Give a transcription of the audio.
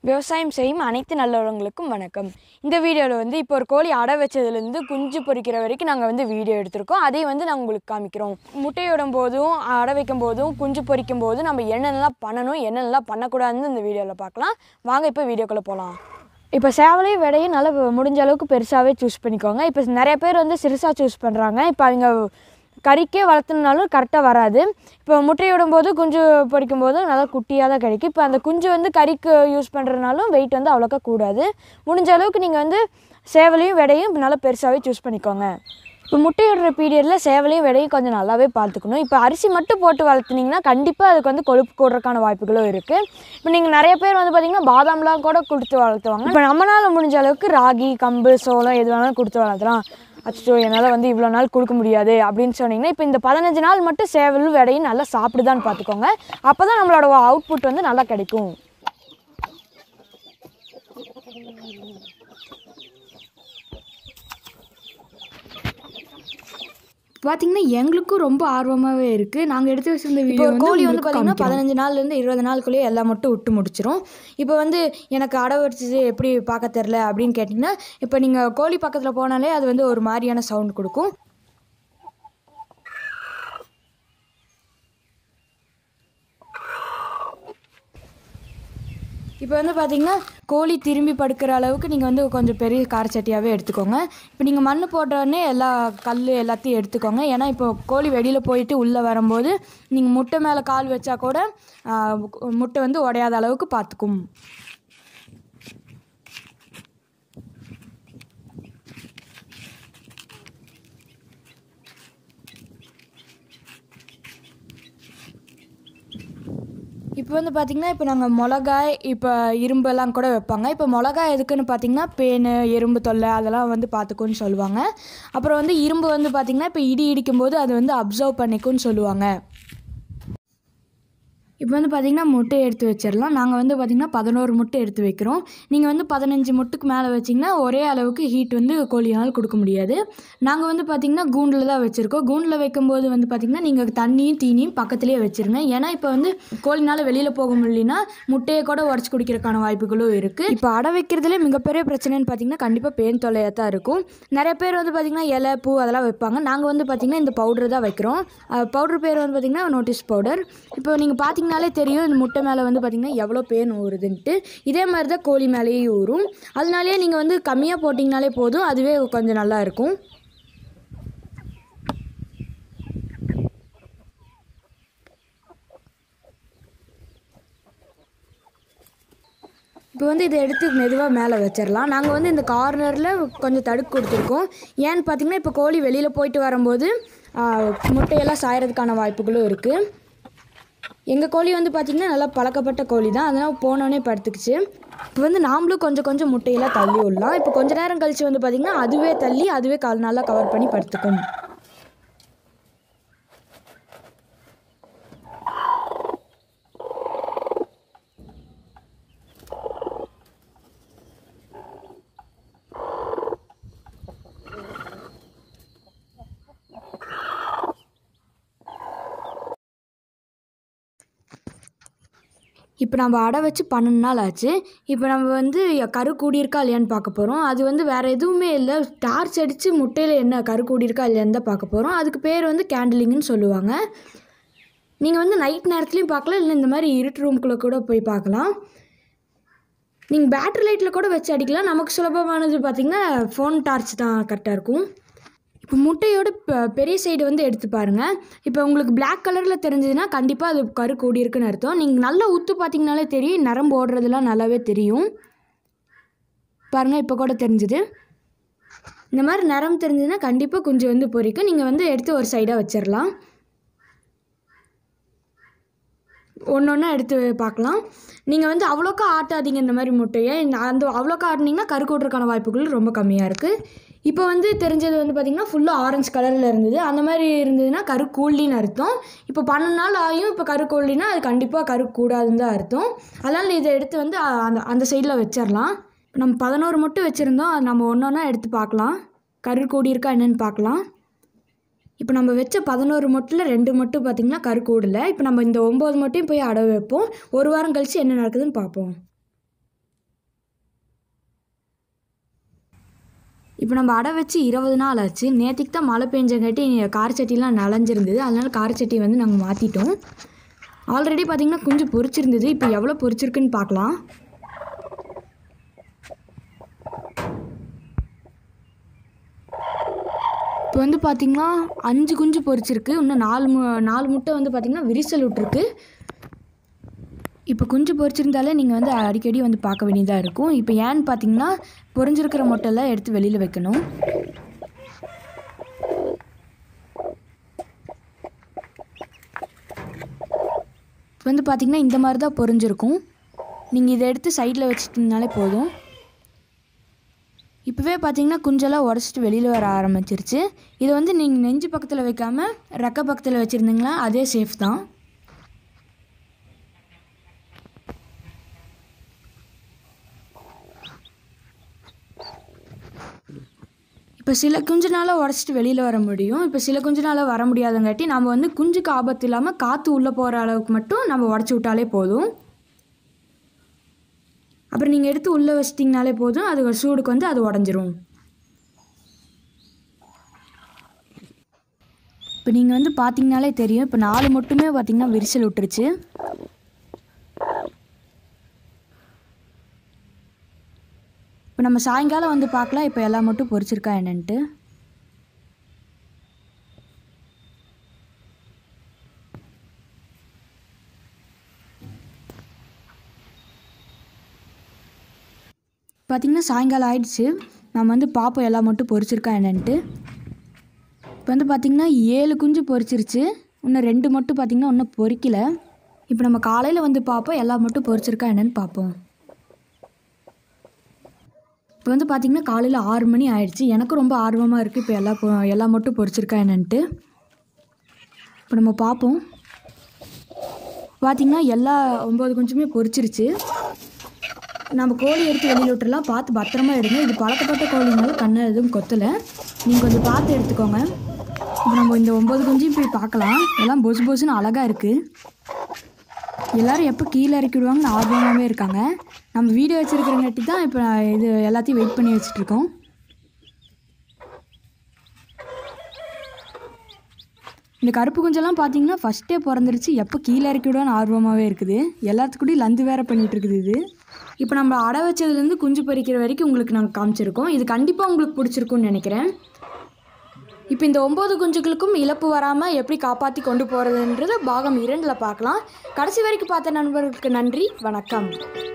விவசாயம் செய்யும் அனைத்து நல்லவங்களுக்கும் வணக்கம் இந்த வீடியோவில் வந்து இப்போ ஒரு கோழி அடை வச்சதுலேருந்து குஞ்சு பொரிக்கிற வரைக்கும் நாங்கள் வந்து வீடியோ எடுத்திருக்கோம் அதையும் வந்து நாங்கள் உங்களுக்கு காமிக்கிறோம் முட்டையிடும் போதும் அடை வைக்கும் போதும் குஞ்சு பொரிக்கும் போதும் நம்ம என்னென்னலாம் பண்ணணும் என்னென்னலாம் பண்ணக்கூடாதுன்னு இந்த வீடியோவில் பார்க்கலாம் வாங்க இப்போ வீடியோக்குள்ளே போகலாம் இப்போ சேவலையும் விடையும் நல்லா முடிஞ்ச அளவுக்கு பெருசாகவே சூஸ் பண்ணிக்கோங்க இப்போ நிறைய பேர் வந்து சிறுசாக சூஸ் பண்ணுறாங்க இப்போ அவங்க கறிக்கே வளர்த்துனாலும் கரெக்டாக வராது இப்போ முட்டையிடும் போது குஞ்சு பொரிக்கும் போது நல்லா குட்டியாக தான் கிடைக்கும் இப்போ அந்த குஞ்சு வந்து கறிக்கு யூஸ் பண்ணுறதுனாலும் வெயிட் வந்து அவ்வளோக்கா கூடாது முடிஞ்ச அளவுக்கு நீங்கள் வந்து சேவலையும் விடையும் நல்லா பெருசாகவே சூஸ் பண்ணிக்கோங்க இப்போ முட்டையிடுற பீரியடில் சேவலையும் விடையும் கொஞ்சம் நல்லாவே பார்த்துக்கணும் இப்போ அரிசி மட்டும் போட்டு வளர்த்துனீங்கன்னா கண்டிப்பாக அதுக்கு வந்து கொழுப்பு கூடுறதுக்கான வாய்ப்புகளும் இருக்குது இப்போ நீங்கள் நிறைய பேர் வந்து பார்த்திங்கன்னா பாதாம்லாம் கூட கொடுத்து வளர்த்துவாங்க இப்போ நம்மளால் முடிஞ்ச அளவுக்கு ராகி கம்பு சோளம் எது வேணாலும் கொடுத்து வளர்த்தலாம் அச்சோ என்னால் வந்து இவ்வளோ நாள் கொடுக்க முடியாது அப்படின்னு சொன்னீங்கன்னா இப்போ இந்த பதினஞ்சு நாள் மட்டும் சேவலும் விடையும் நல்லா சாப்பிடுதான்னு பார்த்துக்கோங்க அப்போ தான் நம்மளோட அவுட்புட் வந்து நல்லா கிடைக்கும் பார்த்தீங்கன்னா எங்களுக்கும் ரொம்ப ஆர்வமாகவே இருக்குது நாங்கள் எடுத்து வச்சிருந்த இப்போ வீடியோ ஒரு வந்து கோழி வந்து உங்களுக்கு பார்த்திங்கன்னா காமிக்கிறோம். பதினஞ்சு நாள்லேருந்து இருபது நாளுக்குள்ளேயே எல்லாம் மட்டும் விட்டு முடிச்சிரும் இப்போ வந்து எனக்கு அடை வச்சது எப்படி பார்க்க தெரில அப்படின்னு கேட்டிங்கன்னா இப்போ நீங்கள் கோழி பக்கத்தில் போனாலே அது வந்து ஒரு மாதிரியான சவுண்ட் கொடுக்கும் இப்போ வந்து பார்த்தீங்கன்னா கோழி திரும்பி படுக்கிற அளவுக்கு நீங்கள் வந்து கொஞ்சம் பெரிய கார சட்டியாகவே எடுத்துக்கோங்க இப்போ நீங்கள் மண் போட்ட உடனே எல்லா கல் எல்லாத்தையும் எடுத்துக்கோங்க ஏன்னா இப்போ கோழி வெளியில் போயிட்டு உள்ளே வரும்போது நீங்கள் முட்டை மேலே கால் வச்சா கூட ஆ, முட்டை வந்து உடையாத அளவுக்கு பார்த்துக்கும் இப்போ வந்து பார்த்திங்கன்னா இப்போ நாங்கள் மிளகாய் இப்போ இரும்பெல்லாம் கூட வைப்பாங்க இப்போ மிளகாய் எதுக்குன்னு பார்த்தீங்கன்னா பேனு எறும்பு தொல்லை அதெல்லாம் வந்து பார்த்துக்குன்னு சொல்லுவாங்க அப்புறம் வந்து இரும்பு வந்து பார்த்திங்கன்னா இப்போ இடி இடிக்கும்போது அது வந்து அப்சர்வ் பண்ணிக்குன்னு சொல்லுவாங்க இப்போ வந்து பார்த்திங்கன்னா முட்டை எடுத்து வச்சிடலாம் நாங்கள் வந்து பார்த்திங்கன்னா பதினோரு முட்டை எடுத்து வைக்கிறோம் நீங்கள் வந்து பதினஞ்சு முட்டுக்கு மேலே வச்சிங்கன்னா ஒரே அளவுக்கு ஹீட் வந்து கோழியால் கொடுக்க முடியாது நாங்கள் வந்து பார்த்திங்கன்னா கூண்டில் தான் வச்சுருக்கோம் கூண்டில் வைக்கும்போது வந்து பார்த்திங்கன்னா நீங்கள் தண்ணியும் தீனியும் பக்கத்துலேயே வச்சுருங்க ஏன்னா இப்போ வந்து கோழினால வெளியில் போக முடியலனா முட்டையை கூட உடச்சி குடிக்கிறதுக்கான வாய்ப்புகளும் இருக்குது இப்போ அடை வைக்கிறதுலே மிகப்பெரிய பிரச்சனைன்னு பார்த்திங்கன்னா கண்டிப்பாக பேன் தொல்லையாக தான் இருக்கும் நிறைய பேர் வந்து பார்த்திங்கன்னா இலை பூ அதெல்லாம் வைப்பாங்க நாங்கள் வந்து பார்த்திங்கன்னா இந்த பவுடர் தான் வைக்கிறோம் பவுடர் பேர் வந்து பார்த்திங்கன்னா நோட்டீஸ் பவுடர் இப்போ நீங்கள் பார்த்தீங்கனாலே தெரியும் இந்த முட்டை மேலே வந்து பார்த்திங்கன்னா எவ்வளோ பேன் ஊறுதுன்ட்டு இதே மாதிரி தான் கோழி மேலேயும் ஊறும் அதனாலேயே நீங்கள் வந்து கம்மியாக போட்டிங்கனாலே போதும் அதுவே கொஞ்சம் நல்லா இருக்கும் இப்போ வந்து இதை எடுத்து மெதுவாக மேலே வச்சிடலாம் நாங்கள் வந்து இந்த கார்னரில் கொஞ்சம் தடுக்கு கொடுத்துருக்கோம் ஏன்னு பார்த்தீங்கன்னா இப்போ கோழி வெளியில் போயிட்டு வரும்போது ஆ, முட்டையெல்லாம் சாயறதுக்கான வாய்ப்புகளும் இருக்குது எங்கள் கோழி வந்து பார்த்திங்கன்னா நல்லா பழக்கப்பட்ட கோழி தான் அதனால் போனோடனே படுத்துக்குச்சு இப்போ வந்து நாமளும் கொஞ்சம் கொஞ்சம் முட்டையெல்லாம் தள்ளி விடலாம் இப்போ கொஞ்ச நேரம் கழித்து வந்து பார்த்திங்கன்னா அதுவே தள்ளி அதுவே கால் நல்லா கவர் பண்ணி படுத்துக்கும் இப்போ நம்ம அடை வச்சு பன்னெண்டு நாள் ஆச்சு இப்போ நம்ம வந்து கரு கூடியிருக்கா இல்லையான்னு பார்க்க போகிறோம் அது வந்து வேறு எதுவுமே இல்லை டார்ச் அடித்து முட்டையில் என்ன கரு கூடியிருக்கா இல்லையான்னு தான் பார்க்க போகிறோம் அதுக்கு பேர் வந்து கேண்டிலிங்னு சொல்லுவாங்க நீங்கள் வந்து நைட் நேரத்துலையும் பார்க்கலாம் இல்லை இந்த மாதிரி இருட்டு ரூம்குள்ளே கூட போய் பார்க்கலாம் நீங்கள் பேட்டரி லைட்டில் கூட வச்சு அடிக்கலாம் நமக்கு சுலபமானது பார்த்திங்கன்னா ஃபோன் டார்ச் தான் கரெக்டாக இருக்கும் இப்போ முட்டையோட பெ- பெரிய சைடு வந்து எடுத்து பாருங்கள் இப்போ உங்களுக்கு Black கலரில் தெரிஞ்சதுன்னா கண்டிப்பாக அது கரு கூடி இருக்குன்னு அர்த்தம் நீங்கள் நல்லா உத்து பார்த்தீங்கனாலே தெரியும் நரம்பு ஓடுறதுலாம் நல்லாவே தெரியும் பாருங்கள் இப்போ கூட தெரிஞ்சுது இந்த மாதிரி நரம்பு தெரிஞ்சதுன்னா கண்டிப்பாக குஞ்சு வந்து பொரிக்கும் நீங்கள் வந்து எடுத்து ஒரு சைடாக வச்சிடலாம் ஒன்று ஒன்றா எடுத்து பார்க்கலாம் நீங்கள் வந்து அவ்வளோக்கா ஆட்டாதீங்க இந்த மாதிரி முட்டையை இந்த- அந்த அவ்வளோக்கா ஆட்டினீங்கன்னா கரு கூடுறதுக்கான வாய்ப்புகள் ரொம்ப கம்மியாக இருக்குது இப்போ வந்து தெரிஞ்சது வந்து பார்த்திங்கன்னா ஃபுல்லாக ஆரஞ்சு கலரில் இருந்தது அந்த மாதிரி இருந்ததுன்னா கரு கூலின்னு அர்த்தம் இப்போ பன்னெண்டு நாள் ஆகியும் இப்போ கரு கூலினா அது கண்டிப்பாக கரு கூடாதுன்னு தான் அர்த்தம் அதனால் இதை எடுத்து வந்து அ, அந்த அந்த சைடில் வச்சிடலாம் நம்ம பதினோரு முட்டை வச்சுருந்தோம் அது நம்ம ஒன்று ஒன்றா எடுத்து பார்க்கலாம் கரு கூடி இருக்கா என்னென்னு பார்க்கலாம் இப்போ நம்ம வச்ச பதினோரு மொட்டில் ரெண்டு மட்டும் பார்த்திங்கன்னா கரு கூடல இப்போ நம்ம இந்த ஒம்பது மட்டையும் போய் அடை வைப்போம் ஒரு வாரம் கழித்து என்ன நடக்குதுன்னு பார்ப்போம் இப்போ நம்ம அடை வச்சு இருபது நாள் ஆச்சு நேற்றுக்கு தான் மழை பெஞ்சங்காட்டி கார சட்டிலாம் நனைஞ்சிருந்தது அதனால கார சட்டியை வந்து நாங்கள் மாற்றிட்டோம் ஆல்ரெடி பார்த்திங்கன்னா குஞ்சு பொரிச்சிருந்தது இப்போ எவ்வளோ பொரிச்சிருக்குன்னு பார்க்கலாம் இப்போ வந்து பார்த்திங்கன்னா அஞ்சு குஞ்சு பொரிச்சிருக்கு இன்னும் நாலு மு நாலு முட்டை வந்து பார்த்திங்கன்னா விரிசல் விட்ருக்கு இப்போ குஞ்சு பொரிச்சிருந்தாலே நீங்கள் வந்து அடிக்கடி வந்து பார்க்க வேண்டியதாக இருக்கும் இப்போ ஏன்னு பார்த்தீங்கன்னா பொரிஞ்சிருக்கிற முட்டையெல்லாம் எடுத்து வெளியில் வைக்கணும் இப்போ வந்து பார்த்திங்கன்னா இந்த மாதிரி தான் பொரிஞ்சிருக்கும் நீங்கள் இதை எடுத்து சைடில் வச்சுட்டிங்கனாலே போதும் இப்போவே பார்த்தீங்கன்னா குஞ்செல்லாம் உடச்சிட்டு வெளியில் வர ஆரம்பிச்சிருச்சு இதை வந்து நீங்கள் நெஞ்சு பக்கத்தில் வைக்காமல் ரெக்க பக்கத்தில் வச்சுருந்தீங்களா அதே சேஃப் தான் இப்போ சில குஞ்சுனால உடச்சிட்டு வெளியில் வர முடியும் இப்போ சில குஞ்சுனால வர முடியாதங்காட்டி நம்ம வந்து குஞ்சுக்கு ஆபத்து இல்லாமல் காற்று உள்ளே போகிற அளவுக்கு மட்டும் நம்ம உடச்சி விட்டாலே போதும் அப்புறம் நீங்கள் எடுத்து உள்ளே வச்சிட்டிங்கனாலே போதும் அது சூடுக்கு வந்து அது உடஞ்சிரும் இப்போ நீங்கள் வந்து பார்த்தீங்கனாலே தெரியும் இப்போ நாலு மட்டுமே பார்த்தீங்கன்னா விரிசல் விட்டுருச்சு இப்போ நம்ம சாயங்காலம் வந்து பார்க்கலாம் இப்போ எல்லாம் மட்டும் பொரிச்சிருக்கா என்னன்ட்டு பார்த்திங்கன்னா சாயங்காலம் ஆயிடுச்சு நம்ம வந்து பார்ப்போம் எல்லாம் மட்டும் பொரிச்சிருக்கா என்னன்ட்டு இப்போ வந்து பார்த்திங்கன்னா ஏழு குஞ்சு பொரிச்சிருச்சு இன்னும் ரெண்டு மட்டும் பார்த்திங்கன்னா இன்னும் பொரிக்கல இப்போ நம்ம காலையில் வந்து பார்ப்போம் எல்லாம் மட்டும் பொரிச்சிருக்கா என்னன்னு பார்ப்போம் இப்போ வந்து பார்த்திங்கன்னா காலையில் ஆறு மணி ஆயிடுச்சு எனக்கும் ரொம்ப ஆர்வமாக இருக்குது இப்போ எல்லா பொ- எல்லா மட்டும் பொரிச்சிருக்கா என்னன்ட்டு இப்போ நம்ம பார்ப்போம் பார்த்திங்கன்னா எல்லா ஒம்பது குஞ்சுமே பொரிச்சிருச்சு நம்ம கோழி எடுத்து வெளியில் விட்டுறலாம் பார்த்து பத்திரமா எடுங்க இது பழக்கப்பட்ட கோழினால கண்ணை எதுவும் கொத்தலை நீங்கள் கொஞ்சம் பார்த்து எடுத்துக்கோங்க இப்போ நம்ம இந்த ஒம்பது குஞ்சையும் போய் பார்க்கலாம் எல்லாம் பொசு பொசுன்னு அழகாக இருக்குது எல்லாரும் எப்போ கீழே இறக்கி விடுவாங்கன்னு ஆர்வமாகவே இருக்காங்க நம்ம வீடியோ வச்சுருக்கிறங்காட்டி தான் இப்போ இது எல்லாத்தையும் வெயிட் பண்ணி வச்சுட்ருக்கோம் இந்த கருப்பு குஞ்செல்லாம் பார்த்தீங்கன்னா ஃபஸ்ட்டே பிறந்துருச்சு எப்போ கீழே இறக்கி விடுவான்னு ஆர்வமாகவே இருக்குது எல்லாத்துக்கூடயும் லந்து வேற பண்ணிட்டு இருக்குது இது இப்போ நம்ம அடை வச்சதுலேருந்து குஞ்சு பறிக்கிற வரைக்கும் உங்களுக்கு நாங்கள் காமிச்சிருக்கோம் இது கண்டிப்பாக உங்களுக்கு பிடிச்சிருக்கும்னு நினைக்கிறேன் இப்போ இந்த ஒம்பது குஞ்சுகளுக்கும் இழப்பு வராமல் எப்படி காப்பாற்றி கொண்டு போகிறதுன்றது பாகம் இரண்டில் பார்க்கலாம் கடைசி வரைக்கும் பார்த்த நண்பர்களுக்கு நன்றி வணக்கம்